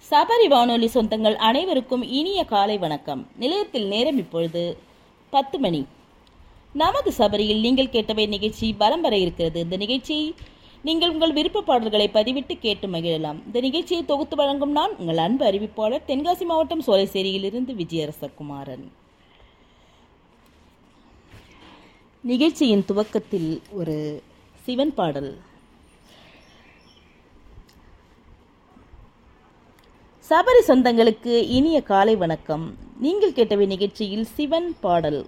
சபரி வானொலி சொந்தங்கள் அனைவருக்கும் இனிய காலை வணக்கம் நிலையத்தில் நேரம் இப்பொழுது பத்து மணி நமது சபரியில் நீங்கள் கேட்டவை நிகழ்ச்சி பலம் வர இருக்கிறது இந்த நிகழ்ச்சி நீங்கள் உங்கள் விருப்ப பாடல்களை பதிவிட்டு கேட்டு மகிழலாம் இந்த நிகழ்ச்சியை தொகுத்து வழங்கும் நான் உங்கள் அன்பு அறிவிப்பாளர் தென்காசி மாவட்டம் சோலைசேரியிலிருந்து விஜயரசகுமாரன் நிகழ்ச்சியின் துவக்கத்தில் ஒரு சிவன் பாடல் சபரி சொந்தங்களுக்கு இனிய காலை வணக்கம் நீங்கள் கேட்டவை நிகழ்ச்சியில் சிவன் பாடல்